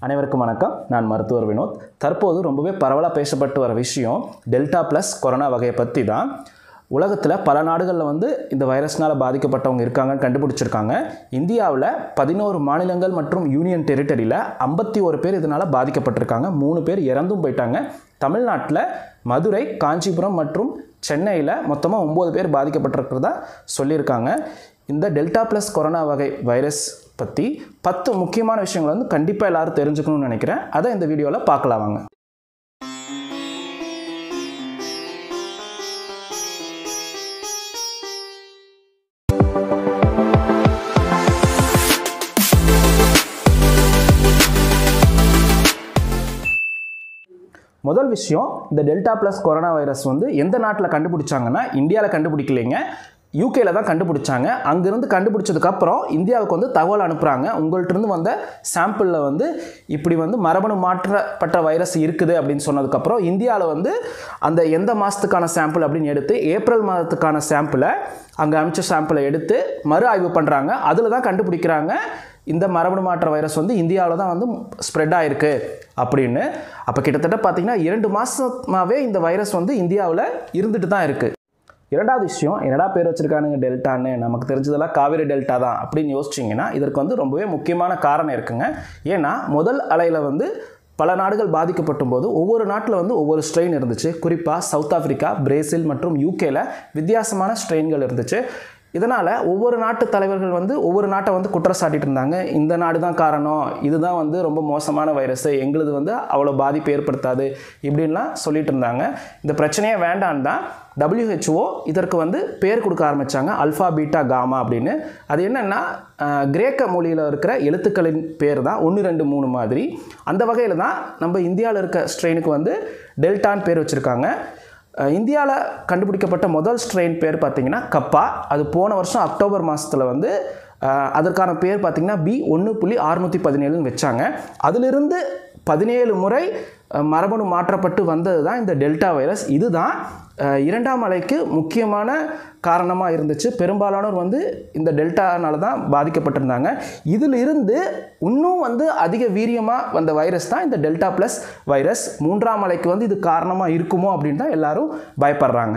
அனைவருக்கும் வணக்கம் நான் மருத்துவர் வினோத் தற்போது ரொம்பவே பரவலாக பேசப்பட்டு வர விஷயம் டெல்டா ப்ளஸ் கொரோனா வகையை பற்றி தான் உலகத்தில் பல நாடுகளில் வந்து இந்த வைரஸ்னால் பாதிக்கப்பட்டவங்க இருக்காங்கன்னு கண்டுபிடிச்சிருக்காங்க இந்தியாவில் பதினோரு மாநிலங்கள் மற்றும் யூனியன் டெரிட்டரியில் ஐம்பத்தி ஒரு பேர் இதனால் பாதிக்கப்பட்டிருக்காங்க மூணு பேர் இறந்தும் போயிட்டாங்க தமிழ்நாட்டில் மதுரை காஞ்சிபுரம் மற்றும் சென்னையில் மொத்தமாக ஒம்பது பேர் பாதிக்கப்பட்டிருக்கிறதா சொல்லியிருக்காங்க இந்த டெல்டா ப்ளஸ் கொரோனா வகை வைரஸ் பற்றி பத்து முக்கியமான விஷயங்களை வந்து கண்டிப்பாக எல்லாரும் தெரிஞ்சுக்கணும்னு நினைக்கிறேன் அதை இந்த வீடியோவில் பார்க்கலாம் வாங்க முதல் விஷயம் இந்த டெல்டா ப்ளஸ் கொரோனா வைரஸ் வந்து எந்த நாட்டில் கண்டுபிடிச்சாங்கன்னா இந்தியாவில் கண்டுபிடிக்கலைங்க யூகேல தான் கண்டுபிடிச்சாங்க அங்கேருந்து கண்டுபிடிச்சதுக்கப்புறம் இந்தியாவுக்கு வந்து தகவல் அனுப்புகிறாங்க உங்கள்கிட்டருந்து வந்த சாம்பிளில் வந்து இப்படி வந்து மரபணு மாற்றப்பட்ட வைரஸ் இருக்குது அப்படின்னு சொன்னதுக்கப்புறம் இந்தியாவில் வந்து அந்த எந்த மாதத்துக்கான சாம்பிள் அப்படின்னு எடுத்து ஏப்ரல் மாதத்துக்கான சாம்பிளை அங்கே அனுப்பிச்ச சாம்பிளை எடுத்து மறு ஆய்வு பண்ணுறாங்க அதில் தான் கண்டுபிடிக்கிறாங்க இந்த மரபணு மாற்ற வைரஸ் வந்து இந்தியாவில் தான் வந்து ஸ்ப்ரெட் ஆகிருக்கு அப்படின்னு அப்போ கிட்டத்தட்ட பார்த்தீங்கன்னா இரண்டு மாதமாகவே இந்த வைரஸ் வந்து இந்தியாவில் இருந்துட்டு தான் இருக்குது இரண்டாவது விஷயம் என்னடா பேர் வச்சுருக்கானுங்க டெல்டான்னு நமக்கு தெரிஞ்சதெல்லாம் காவிரி டெல்டா தான் அப்படின்னு யோசிச்சிங்கன்னா இதற்கு வந்து ரொம்பவே முக்கியமான காரணம் இருக்குங்க ஏன்னா முதல் அலையில் வந்து பல நாடுகள் பாதிக்கப்பட்டும் போது ஒவ்வொரு நாட்டில் வந்து ஒவ்வொரு ஸ்ட்ரெயின் இருந்துச்சு குறிப்பாக சவுத் ஆஃப்ரிக்கா பிரேசில் மற்றும் யூகேல வித்தியாசமான ஸ்ட்ரெயின்கள் இருந்துச்சு இதனால் ஒவ்வொரு நாட்டு தலைவர்கள் வந்து ஒவ்வொரு நாட்டை வந்து குற்றம் சாட்டிட்டு இருந்தாங்க இந்த நாடு தான் காரணம் இதுதான் வந்து ரொம்ப மோசமான வைரஸ் எங்களுது வந்து அவ்வளோ பாதிப்பு ஏற்படுத்தாது இப்படின்லாம் சொல்லிட்டு இருந்தாங்க இந்த பிரச்சனையே வேண்டான்னு தான் WHO இதற்கு வந்து பேர் கொடுக்க ஆரம்பித்தாங்க அல்ஃபா பீட்டா காமா அப்படின்னு அது என்னென்னா கிரேக்க மொழியில் இருக்கிற எழுத்துக்களின் பேர் தான் ஒன்று ரெண்டு மூணு மாதிரி அந்த வகையில் தான் நம்ம இந்தியாவில் இருக்க ஸ்ட்ரெயினுக்கு வந்து டெல்டான்னு பேர் வச்சுருக்காங்க இந்தியாவில் கண்டுபிடிக்கப்பட்ட முதல் ஸ்ட்ரெயின் பேர் பார்த்திங்கன்னா கப்பா அது போன வருஷம் அக்டோபர் மாதத்தில் வந்து அதற்கான பேர் பார்த்திங்கன்னா பி ஒன்று புள்ளி அறுநூற்றி பதினேழுன்னு வச்சாங்க அதிலிருந்து பதினேழு முறை மரபணு மாற்றப்பட்டு வந்தது தான் இந்த டெல்டா வைரஸ் இதுதான் இரண்டாம் அலைக்கு முக்கியமான காரணமாக இருந்துச்சு பெரும்பாலானோர் வந்து இந்த டெல்டானால தான் பாதிக்கப்பட்டிருந்தாங்க இதில் இருந்து இன்னும் வந்து அதிக வீரியமாக வந்த வைரஸ் தான் இந்த டெல்டா ப்ளஸ் வைரஸ் மூன்றாம் அலைக்கு வந்து இது காரணமாக இருக்குமோ அப்படின்னு தான் எல்லாரும் பயப்படுறாங்க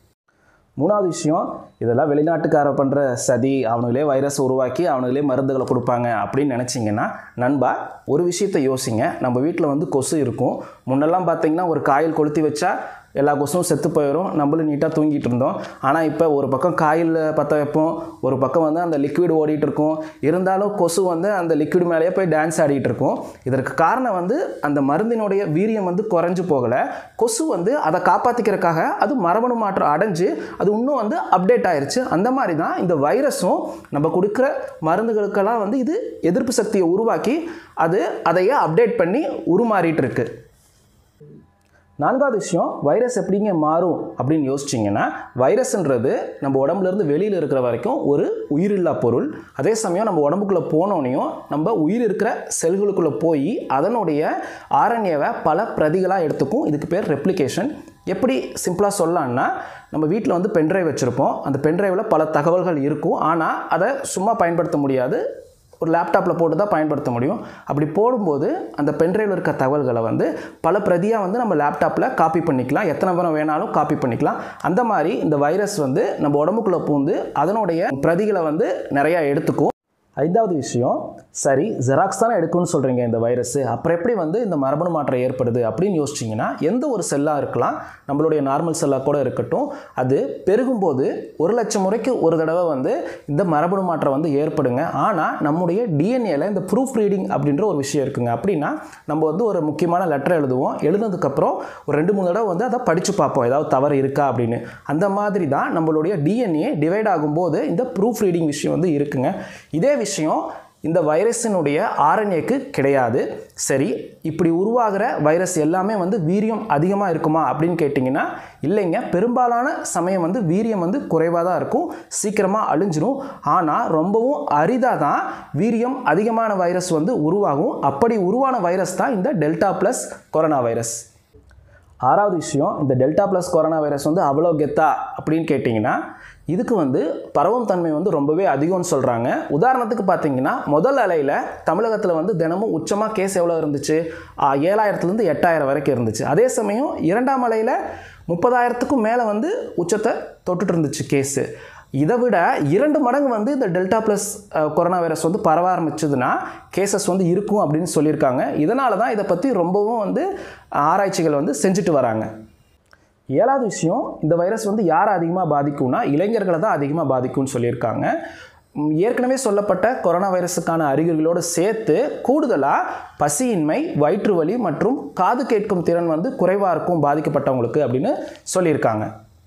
மூணாவது விஷயம் இதெல்லாம் வெளிநாட்டுக்கார பண்ணுற சதி அவனுங்களே வைரஸ் உருவாக்கி அவனுங்களே மருந்துகளை கொடுப்பாங்க அப்படின்னு நினச்சிங்கன்னா நண்பா ஒரு விஷயத்தை யோசிங்க நம்ம வீட்டில் வந்து கொசு இருக்கும் முன்னெல்லாம் பார்த்தீங்கன்னா ஒரு காயில் கொளுத்தி வச்சா எல்லா கொசும் செத்து போயிடும் நம்மளும் நீட்டாக தூங்கிட்டு இருந்தோம் ஆனால் இப்போ ஒரு பக்கம் காயில் பற்ற வைப்போம் ஒரு பக்கம் வந்து அந்த லிக்விட் ஓடிட்டு இருக்கும் இருந்தாலும் கொசு வந்து அந்த லிக்விட் மேலேயே போய் டான்ஸ் ஆடிட்டு இருக்கும் இதற்கு காரணம் வந்து அந்த மருந்தினுடைய வீரியம் வந்து குறைஞ்சு போகலை கொசு வந்து அதை காப்பாற்றிக்கிறதுக்காக அது மரபணு மாற்றம் அடைஞ்சு அது இன்னும் வந்து அப்டேட் ஆயிடுச்சு அந்த மாதிரி தான் இந்த வைரஸும் நம்ம கொடுக்குற மருந்துகளுக்கெல்லாம் வந்து இது எதிர்ப்பு சக்தியை உருவாக்கி அது அதையே அப்டேட் பண்ணி உருமாறிட்டு இருக்கு நான்காவது விஷயம் வைரஸ் எப்படிங்க மாறும் அப்படின்னு யோசிச்சிங்கன்னா வைரஸ்ன்றது நம்ம உடம்புலேருந்து வெளியில் இருக்கிற வரைக்கும் ஒரு உயிரில்லா பொருள் அதே சமயம் நம்ம உடம்புக்குள்ளே போனோனையும் நம்ம உயிர் இருக்கிற செல்களுக்குள்ளே போய் அதனுடைய ஆரண்யவை பல பிரதிகளாக எடுத்துக்கும் இதுக்கு பேர் ரெப்ளிகேஷன் எப்படி சிம்பிளாக சொல்லலான்னா நம்ம வீட்டில் வந்து பென்ட்ரைவ் வச்சுருப்போம் அந்த பென்ட்ரைவில் பல தகவல்கள் இருக்கும் ஆனால் அதை சும்மா பயன்படுத்த முடியாது ஒரு லேப்டாப்பில் போட்டு தான் பயன்படுத்த முடியும் அப்படி போடும்போது அந்த பென்ட்ரைவில் இருக்க தகவல்களை வந்து பல பிரதியாக வந்து நம்ம லேப்டாப்பில் காப்பி பண்ணிக்கலாம் எத்தனை பேரம் வேணாலும் காப்பி பண்ணிக்கலாம் அந்த மாதிரி இந்த வைரஸ் வந்து நம்ம உடம்புக்குள்ளே பூந்து அதனுடைய பிரதிகளை வந்து நிறையா எடுத்துக்கும் ஐந்தாவது விஷயம் சரி ஜெராக்ஸ் தானே எடுக்கணும்னு சொல்கிறீங்க இந்த வைரஸ் அப்புறம் எப்படி வந்து இந்த மரபணு மாற்றம் ஏற்படுது அப்படின்னு யோசிச்சிங்கன்னா எந்த ஒரு செல்லாக இருக்கலாம் நம்மளுடைய நார்மல் செல்லாக கூட இருக்கட்டும் அது பெருகும்போது ஒரு லட்சம் முறைக்கு ஒரு தடவை வந்து இந்த மரபணு மாற்றம் வந்து ஏற்படுங்க ஆனால் நம்முடைய டிஎன்ஏல இந்த ப்ரூஃப் ரீடிங் அப்படின்ற ஒரு விஷயம் இருக்குங்க அப்படின்னா நம்ம வந்து ஒரு முக்கியமான லெட்டர் எழுதுவோம் எழுதுனதுக்கப்புறம் ஒரு ரெண்டு மூணு தடவை வந்து அதை படித்து பார்ப்போம் ஏதாவது தவறு இருக்கா அப்படின்னு அந்த மாதிரி தான் நம்மளுடைய டிஎன்ஏ டிவைட் ஆகும்போது இந்த ப்ரூஃப் ரீடிங் விஷயம் வந்து இருக்குங்க இதே விஷயம் இந்த வைரஸினுடைய ஆர்என்ஏக்கு கிடையாது சரி இப்படி உருவாகிற வைரஸ் எல்லாமே வந்து வீரியம் அதிகமாக இருக்குமா அப்படின்னு கேட்டிங்கன்னா இல்லைங்க பெரும்பாலான சமயம் வந்து வீரியம் வந்து குறைவாக தான் இருக்கும் சீக்கிரமாக அழிஞ்சிரும் ஆனால் ரொம்பவும் அரிதாக தான் வீரியம் அதிகமான வைரஸ் வந்து உருவாகும் அப்படி உருவான வைரஸ் தான் இந்த டெல்டா ப்ளஸ் கொரோனா வைரஸ் ஆறாவது விஷயம் இந்த டெல்டா ப்ளஸ் கொரோனா வைரஸ் வந்து அவ்வளோ கெத்தா அப்படின்னு கேட்டிங்கன்னா இதுக்கு வந்து பரவும் தன்மை வந்து ரொம்பவே அதிகம்னு சொல்கிறாங்க உதாரணத்துக்கு பார்த்தீங்கன்னா முதல் அலையில் தமிழகத்தில் வந்து தினமும் உச்சமாக கேஸ் எவ்வளோ இருந்துச்சு ஆ, ஏழாயிரத்துலேருந்து எட்டாயிரம் வரைக்கும் இருந்துச்சு அதே சமயம் இரண்டாம் அலையில் முப்பதாயிரத்துக்கும் மேலே வந்து உச்சத்தை தொட்டுட்டு இருந்துச்சு கேஸு இதை விட இரண்டு மடங்கு வந்து இந்த டெல்டா ப்ளஸ் கொரோனா வைரஸ் வந்து பரவ ஆரம்பிச்சதுன்னா கேசஸ் வந்து இருக்கும் அப்படின்னு சொல்லியிருக்காங்க இதனால தான் இதை பற்றி ரொம்பவும் வந்து ஆராய்ச்சிகள் வந்து செஞ்சுட்டு வராங்க ஏழாவது விஷயம் இந்த வைரஸ் வந்து யாரை அதிகமாக பாதிக்கும்னா இளைஞர்களை தான் அதிகமாக பாதிக்கும்னு சொல்லியிருக்காங்க ம், ஏற்கனவே சொல்லப்பட்ட கொரோனா வைரஸுக்கான அறிகுறிகளோடு சேர்த்து கூடுதலாக பசியின்மை வயிற்று வலி மற்றும் காது கேட்கும் திறன் வந்து குறைவாக இருக்கும் பாதிக்கப்பட்டவங்களுக்கு அப்படின்னு சொல்லியிருக்காங்க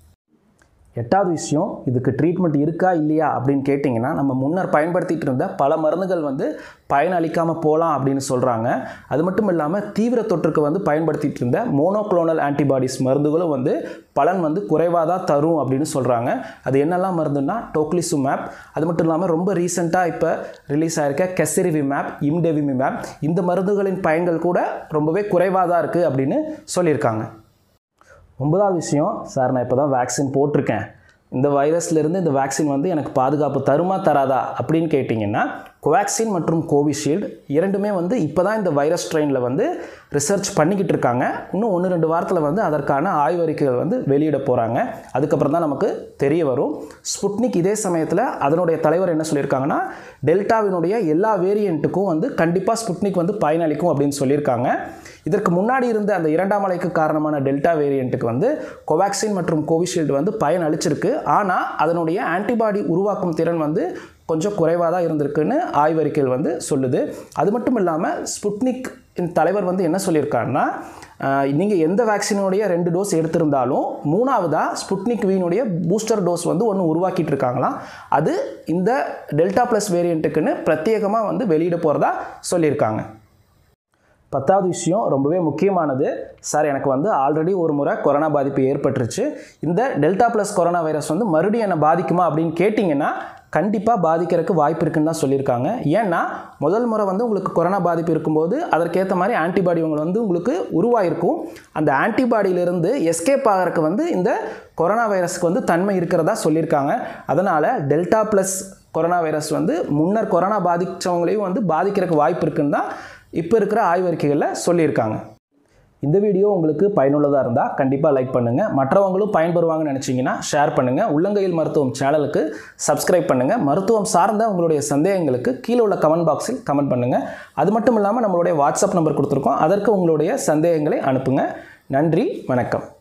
எட்டாவது விஷயம் இதுக்கு ட்ரீட்மெண்ட் இருக்கா இல்லையா அப்படின்னு கேட்டிங்கன்னா நம்ம முன்னர் பயன்படுத்திட்டு இருந்த பல மருந்துகள் வந்து பயனளிக்காமல் போகலாம் அப்படின்னு சொல்கிறாங்க அது மட்டும் இல்லாமல் தீவிர தொற்றுக்கு வந்து பயன்படுத்திட்டு இருந்த மோனோக்ளோனல் ஆன்டிபாடிஸ் மருந்துகளும் வந்து பலன் வந்து குறைவாக தான் தரும் அப்படின்னு சொல்கிறாங்க அது என்னெல்லாம் மருந்துன்னா டோக்லிசு மேப் அது மட்டும் இல்லாமல் ரொம்ப ரீசெண்டாக இப்போ ரிலீஸ் ஆயிருக்க கெசரிவி மேப் இம்டெவிமி மேப் இந்த மருந்துகளின் பயன்கள் கூட ரொம்பவே குறைவாக தான் இருக்குது அப்படின்னு சொல்லியிருக்காங்க ஒன்பதாவது விஷயம் சார் நான் இப்போ தான் வேக்சின் போட்டிருக்கேன் இந்த வைரஸ்லேருந்து இந்த வேக்சின் வந்து எனக்கு பாதுகாப்பு தருமா தராதா அப்படின்னு கேட்டிங்கன்னா கோவேக்சின் மற்றும் கோவிஷீல்டு இரண்டுமே வந்து இப்போ தான் இந்த வைரஸ் ஸ்ட்ரெயினில் வந்து ரிசர்ச் பண்ணிக்கிட்டு இருக்காங்க இன்னும் ஒன்று ரெண்டு வாரத்தில் வந்து அதற்கான ஆய்வறிக்கைகள் வந்து வெளியிட போகிறாங்க அதுக்கப்புறம் தான் நமக்கு தெரிய வரும் ஸ்புட்னிக் இதே சமயத்தில் அதனுடைய தலைவர் என்ன சொல்லியிருக்காங்கன்னா டெல்டாவினுடைய எல்லா வேரியண்ட்டுக்கும் வந்து கண்டிப்பாக ஸ்புட்னிக் வந்து பயனளிக்கும் அப்படின்னு சொல்லியிருக்காங்க இதற்கு முன்னாடி இருந்த அந்த இரண்டாம் அலைக்கு காரணமான டெல்டா வேரியண்ட்டுக்கு வந்து கோவேக்சின் மற்றும் கோவிஷீல்டு வந்து பயன் அளிச்சிருக்கு ஆனால் அதனுடைய ஆன்டிபாடி உருவாக்கும் திறன் வந்து கொஞ்சம் குறைவாக தான் இருந்திருக்குன்னு ஆய்வறிக்கைகள் வந்து சொல்லுது அது மட்டும் இல்லாமல் ஸ்புட்னிக் இன் தலைவர் வந்து என்ன சொல்லியிருக்காருன்னா நீங்கள் எந்த வேக்சினுடைய ரெண்டு டோஸ் எடுத்திருந்தாலும் மூணாவதாக ஸ்புட்னிக் வீனுடைய பூஸ்டர் டோஸ் வந்து ஒன்று உருவாக்கிட்டு இருக்காங்களாம் அது இந்த டெல்டா ப்ளஸ் வேரியண்ட்டுக்குன்னு பிரத்யேகமாக வந்து வெளியிட போகிறதா சொல்லியிருக்காங்க பத்தாவது விஷயம் ரொம்பவே முக்கியமானது சார் எனக்கு வந்து ஆல்ரெடி ஒரு முறை கொரோனா பாதிப்பு ஏற்பட்டுருச்சு இந்த டெல்டா ப்ளஸ் கொரோனா வைரஸ் வந்து மறுபடியும் என்னை பாதிக்குமா அப்படின்னு கேட்டிங்கன்னா கண்டிப்பாக பாதிக்கிறதுக்கு வாய்ப்பு இருக்குன்னு தான் சொல்லியிருக்காங்க ஏன்னா முதல் முறை வந்து உங்களுக்கு கொரோனா பாதிப்பு இருக்கும்போது அதற்கேற்ற மாதிரி ஆன்டிபாடி உங்களை வந்து உங்களுக்கு உருவாயிருக்கும் அந்த ஆன்டிபாடியிலிருந்து எஸ்கேப் ஆகிறதுக்கு வந்து இந்த கொரோனா வைரஸ்க்கு வந்து தன்மை இருக்கிறதா சொல்லியிருக்காங்க அதனால் டெல்டா ப்ளஸ் கொரோனா வைரஸ் வந்து முன்னர் கொரோனா பாதித்தவங்களையும் வந்து பாதிக்கிறதுக்கு வாய்ப்பு இருக்குன்னு தான் இப்போ இருக்கிற ஆய்வறிக்கைகளில் சொல்லியிருக்காங்க இந்த வீடியோ உங்களுக்கு பயனுள்ளதாக இருந்தால் கண்டிப்பாக லைக் பண்ணுங்கள் மற்றவங்களும் பயன்பெறுவாங்கன்னு நினச்சிங்கன்னா ஷேர் பண்ணுங்கள் உள்ளங்கையில் மருத்துவம் சேனலுக்கு சப்ஸ்கிரைப் பண்ணுங்கள் மருத்துவம் சார்ந்த உங்களுடைய சந்தேகங்களுக்கு கீழே உள்ள கமெண்ட் பாக்ஸில் கமெண்ட் பண்ணுங்கள் அது மட்டும் இல்லாமல் நம்மளுடைய வாட்ஸ்அப் நம்பர் கொடுத்துருக்கோம் அதற்கு உங்களுடைய சந்தேகங்களை அனுப்புங்க நன்றி வணக்கம்